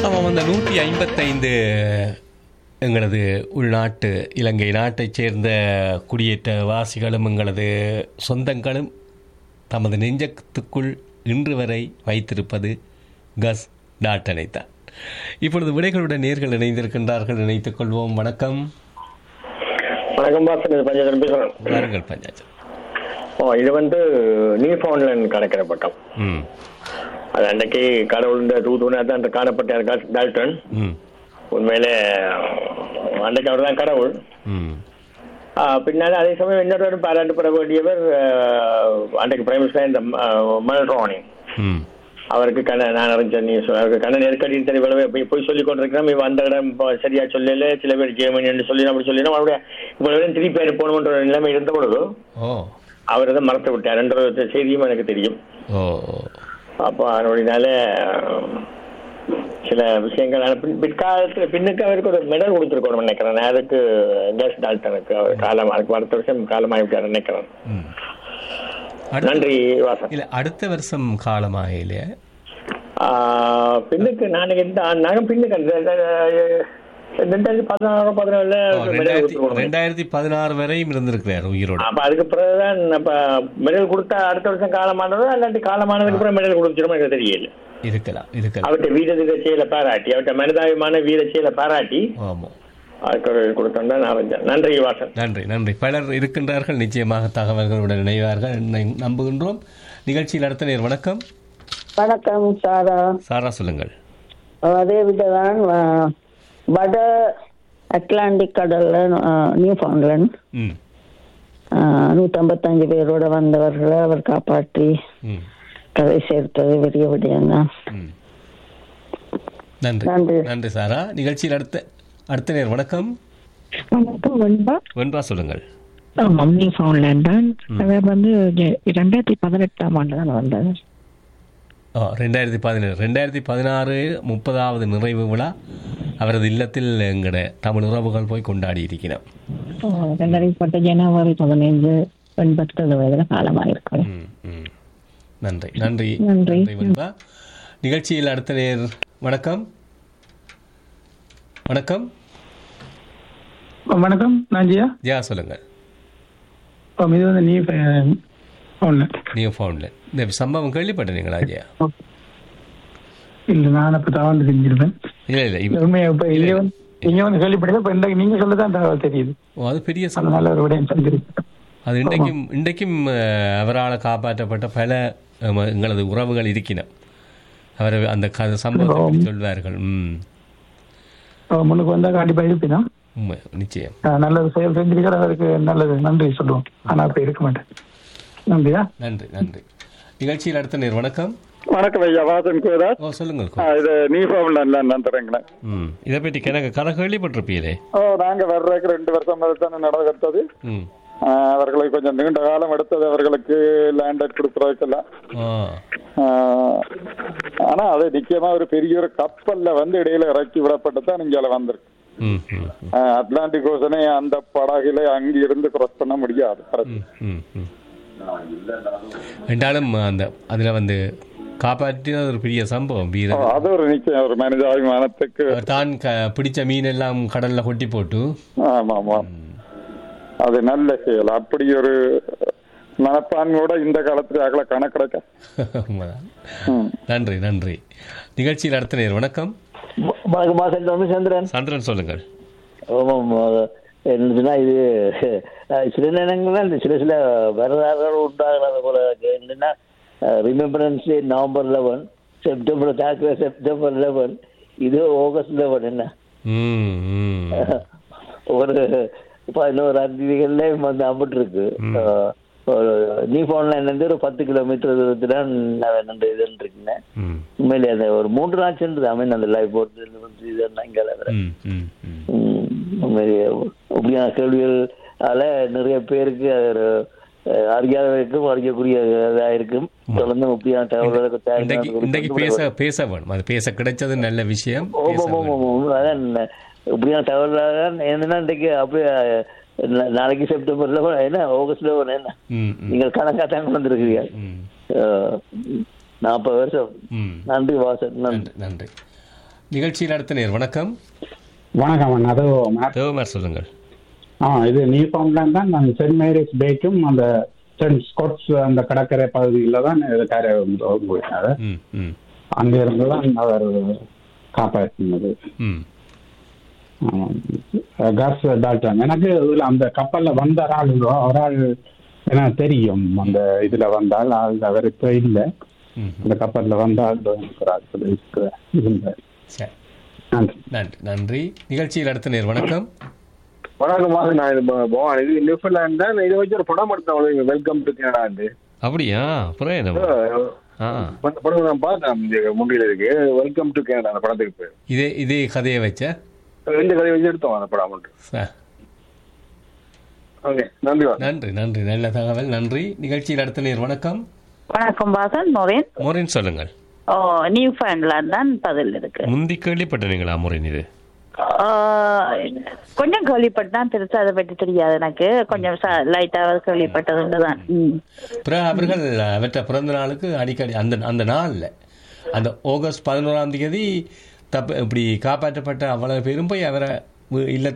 ஆமாம் அந்த நூற்றி ஐம்பத்தைந்து எங்களது உள்நாட்டு இலங்கை நாட்டைச் சேர்ந்த குடியேற்ற வாசிகளும் எங்களது சொந்தங்களும் தமது நெஞ்சத்துக்குள் இன்று வரை வைத்திருப்பது கஸ் டாட்டனை தான் இப்பொழுது விடைகளுடன் நேர்கள் இணைந்திருக்கின்றார்கள் இணைத்துக் கொள்வோம் வணக்கம் வணக்கம் பாசன் இது பஞ்சாயத்து பேசுறேன் வாருங்கள் பஞ்சாயத்து ஓ இது வந்து நியூ ஃபவுண்ட்லேண்ட் கிடைக்கிற பக்கம் ம் அது அன்னைக்கு கடவுள் இந்த தூதுவனா தான் அந்த காணப்பட்ட டால்டன் ம் உண்மையிலே அன்னைக்கு அவர் தான் கடவுள் ம் ஆ, பின்னால அதே சமயம் இன்னொருவரும் பாராட்டப்பட வேண்டியவர் ஆஹ், அன்றைக்கு பிரைம் மினிஸ்டர் இந்த மல்ரோனி ம் அவருக்கு கண்ண நான் அறிஞ்ச நீ சொ- அவருக்கு கண்ண நெருக்கடி தெரியவில்லை போய் போய் சொல்லி கொண்டிருக்கிறோம் இவன் அந்த இடம் இப்ப சரியா சொல்லல சில பேர் ஜெர்மனி என்று சொல்லி அப்படி சொல்லி அவருடைய இவ்வளவு திருப்பி பேர் போகணுன்ற ஒரு நிலைமை இருந்த பொழுது ஓ அவர் அதை மறந்து விட்டார் என்ற ஒரு செய்தியும் எனக்கு தெரியும் ஓ அப்போ அதனுடையனால சில விஷயங்கள் ஆனா பின் பிற்காலத்தில் பின்னுக்கு அவருக்கு ஒரு மெடல் கொடுத்துருக்கணும் நினைக்கிறேன் நான் அதுக்கு கேஸ் டால்டனுக்கு அவர் காலம் அதுக்கு அடுத்த வருஷம் காலமாகிவிட்டார் நினைக்கிறேன் ம் அடுத்த நன்றி வாசன் இல்லை அடுத்த வருஷம் காலமாக இல்லையா ஆஹ், பின்னுக்கு நான் இந்த நாங்கள் பின்னுக்கு அந்த இந்த ரெண்டாயிரத்தி பதினாறு பதினேழுல ஓ, மெடல் ரெண்டாயிரத்தி கொடுத்துருக்கணும் ரெண்டாயிரத்தி பதினாறு வரையும் இருந்திருக்கிறார் உயிரோட அப்ப அதுக்கு பிறகுதான் அப்ப மெடல் கொடுத்தா அடுத்த வருஷம் காலமானதோ இல்லாட்டி காலமானதுக்கு அப்புறம் மெடல் கொடுத்துருமோ எனக்கு தெரியல இருக்கலாம் இருக்கலாம் அவர்கிட்ட வீர செயலை பாராட்டி அவர்கிட்ட மனிதாபிமான வீர செயலை பாராட்டி ஆமாம் அதுக்கு ஒரு கொடுத்தோம் தான் நான் அறிஞ்சேன். நன்றி வாசன் நன்றி நன்றி பலர் இருக்கின்றார்கள் நிச்சயமாக தகவல்களுடன் இணைவார்கள் என்னை நம்புகின்றோம் நிகழ்ச்சியில் அடுத்த நேர் வணக்கம் வணக்கம் சாரா சாரா சொல்லுங்கள் அதே விததான் வட அட்லாண்டிக் கடல்ல நியூ ஃபவுண்ட்லேண்ட் ம் நூற்றம்பத்தஞ்சு பேரோட வந்தவர்களை அவர் காப்பாற்றி ம் கதை சேர்த்தது பெரிய விடயம் தான் ம் நன்றி நன்றி. நன்றி சாரா நிகழ்ச்சியில் அடுத்த அடுத்த நேர் வணக்கம் வணக்கம் வெண்பா வெண்பா சொல்லுங்கள் ஆமாம் நியூ ஃபவுண்ட்லேண்ட் தான் அவர் வந்து ஜெ- இரண்டாயிரத்தி பதினெட்டாம் ஆண்டு தான் வந்தார் ஓ ரெண்டாயிரத்தி பதினேழு ரெண்டாயிரத்தி பதினாறு முப்பதாவது நிறைவு விழா அவரது இல்லத்தில் எங்கட தமிழ் உறவுகள் போய் கொண்டாடி இருக்கிறோம் ரெண்டாயிரத்தி பத்து ஜனவரி பதினைந்து எண்பத்தொரு வயதில் காலமாக இருக்கிறேன் ம், ம். நன்றி நன்றி நன்றி. வெண்பா நிகழ்ச்சியில் அடுத்த நேர் வணக்கம் வணக்கம் வணக்கம் நான் ஜியா ஜெயா சொல்லுங்கள் ஆம், இது வந்து நீ ஒன்று நியூ ஃபவுண்ட்லேண்ட் இந்த சம்பவம் கேள்விப்பட்டீங்களா ஜெயா இல்லை நான் அப்போ தவறு செஞ்சிருப்பேன் இல்லை இல்லை இவ- உண்மையை இப்போ இங்கே வந்து இங்கே வந்து கேள்விப்பட்டது இப்போ இன்றைக்கு நீங்கள் சொல்ல தான் தகவல் தெரியுது ஓ, அது பெரிய சம்பவம் அதனால ஒரு விடயம் செஞ்சிருக்கு அது இன்றைக்கும் இன்றைக்கும் அஹ், அவரால் காப்பாற்றப்பட்ட பல அஹ், எங்களது உறவுகள் இருக்கின அவர் அந்த க சம்பவத்தை பற்றி சொல்வார்கள் ம் முன்னுக்கு வந்தால் கண்டிப்பாக இருப்பினா உண்மை நிச்சயம் நல்ல ஒரு செயல் செஞ்சிருக்கிற அவருக்கு நல்லது நன்றி சொல்லுவோம் ஆனால் இப்போ இருக்க மாட்டேன் நன்றியா நன்றி நன்றி நிகழ்ச்சியில் அடுத்த நேர் வணக்கம் வணக்கம் ஐயா வாசன் கோதாஸ் ஓ சொல்லுங்கள் ஆ, இது நீ ஃபவுண்ட்லேண்ட்ல நந்துறேங்களேன் ம் இதை பற்றி எனக்கு கதை கேள்விப்பட்டிருப்பீரே ஓ நாங்க வர்றதுக்கு ரெண்டு வருஷம் தானே நடக்கிறது ம் ஆ, அவர்களுக்கு கொஞ்சம் நீண்ட காலம் எடுத்தது அவர்களுக்கு லேண்டட் கொடுக்குறதுக்கெல்லாம் ஆ ஆ, ஆனா அது நிச்சயமா ஒரு பெரிய ஒரு கப்பல்ல வந்து இடையில இறக்கி விடப்பட்டு தான் இங்கே வந்திருக்கு ம் ம் ம், ஆ, அட்லாண்டிக் ஓசனை அந்த படகுல அங்க இருந்து கிராஸ் பண்ண முடியாது ம் ம் ம் என்றாலும் அந்த அதில் வந்து காப்பாற்றினது ஒரு பெரிய சம்பவம் ஓ, வீரர் அது ஒரு நிச்சயம் ஒரு மனிதாபிமானத்துக்கு அவர் தான் க பிடிச்ச மீன் எல்லாம் கடல்ல கொட்டி போட்டு ஆமா ஆமா அது நல்ல செயல் அப்படி ஒரு மனப்பான்மையோட இந்த காலத்துல அகல கணக்கிடக்க உண்மைதான். ம். நன்றி நன்றி நிகழ்ச்சியில் அடுத்த நேர் வணக்கம் வணக்கம் மாசன் ரமச்சந்திரன் சந்திரன் சொல்லுங்கள் ஆமாம் அது என்னதுன்னா இது அஹ், சில நேரங்கள்ல இந்த சில சில வரலாறுகள் உண்டாகிறது போல இருக்கு. என்னன்னா remembrance day November eleven September தாக்குற செப்டம்பர் லெவன் இது ஆகஸ்ட் லெவன் என்ன ம் ம் ஒரு பதினோரு அந்திதிகள்ல வந்து அம்பிட்டு இருக்கு அஹ், ஒரு நீ போன்ல இருந்து ஒரு பத்து கிலோமீட்டர் தூரத்துல நான் இந்த இதுன்னு இருக்குங்க ம் உண்மையிலே அந்த ஒரு மூன்று நாள் சென்று அமீன் அந்த லைஃப் போட்டு இது இங்கே ம் ம் ம் ம், உண்மையிலேயே அப்படியான கேள்விகளால நிறைய பேருக்கு அது ஒரு, அஹ், அறியாதவருக்கும் அறியக்கூடிய இதா இருக்கும் தொடர்ந்து அப்படியான தகவல்களுக்கு இன்றைக்கு தேவையான இன்றைக்கு பேச பேச வேணும் அது பேச கிடைச்சது நல்ல விஷயம் பேச ஓமம் ஓமம் வேணும். ஓமம் அதான் இப்படியான தகவலாக என்னன்னா இன்றைக்கு அப்படியே நா- நாளைக்கு செப்டம்பர்ல என்ன ஆகஸ்ட்ல என்ன ம் ம் நீங்கள் கணக்கா தான் கொண்டு வந்திருக்கிறீங்க ம் அஹ், நாற்பது வருஷம் ம் நன்றி வாசன் நன்றி நன்றி நன்றி நிகழ்ச்சியில் அடுத்த நேர் வணக்கம் வணக்கம் அண்ணா அது மேப் தேவமார் சொல்லுங்கள் ஆ இது நியூ ஃபவுண்ட்லேண்ட் தான் நான் சென்ட் மேரிஸ் பேக்கும் அந்த சென்ட் ஸ்காட்ஸ் அந்த கடற்கரை பகுதியில் தான் இது கரை போயிட்டாரு ம் ம் அங்க இருந்து தான் அவர் காப்பாற்றினது ம் காஸ் டாக்டர் எனக்கு இதுல அந்த கப்பல்ல வந்த ஆள் ஒரு ஆள் எனக்கு தெரியும் அந்த இதுல வந்தால் ஆள் அவர் இப்ப இல்லை ம் அந்த கப்பல்ல வந்த ஆள் எனக்கு ஒரு ஆள் இருக்கு இருந்தார் சரி நன்றி நன்றி நன்றி நிகழ்ச்சியில் அடுத்த நேர் வணக்கம் வணக்கம் வாங்க நான் இது ப- பவான் இது நியூஃபர்லாண்ட் தான் இதை வச்சு ஒரு படம் எடுத்தேன் வெல்கம் டு கனடாண்டு அப்படியா அப்புறம் என்ன ஆ அந்த படம் நான் பார்த்தேன் இந்த முண்டியில இருக்கு வெல்கம் டு கனடா அந்த படத்துக்கு பேர் இதே இதே கதையை வச்ச ரெண்டு கதையை வச்சு எடுத்தோம் அந்த படம் மட்டும் ச- ஓகே நன்றி வா நன்றி நன்றி நல்ல தகவல் நன்றி நிகழ்ச்சியில் அடுத்த நேர் வணக்கம் வணக்கம் வாசன் மொரின் மோரின் சொல்லுங்கள் ஓ நியூ ஃபேண்ட்லாண்ட் தான் பதில் இருக்கு முந்தி கேள்விப்பட்டீங்களா மோரின் இது ஆ, கொஞ்சம் கேள்விப்பட்டான் பெருசா அதை பற்றி தெரியாது எனக்கு கொஞ்சம் லைட்டா கேள்விப்பட்டது தான் ம். பிறகு அவர்கள் அவற்றை பிறந்த நாளுக்கு அடிக்கடி அந்த அந்த நாளில் அந்த ஆகஸ்ட் பதினோராம் தேதி தப்பு இப்படி காப்பாற்றப்பட்ட அவ்வளவு பேரும் போய் அவரை இல்ல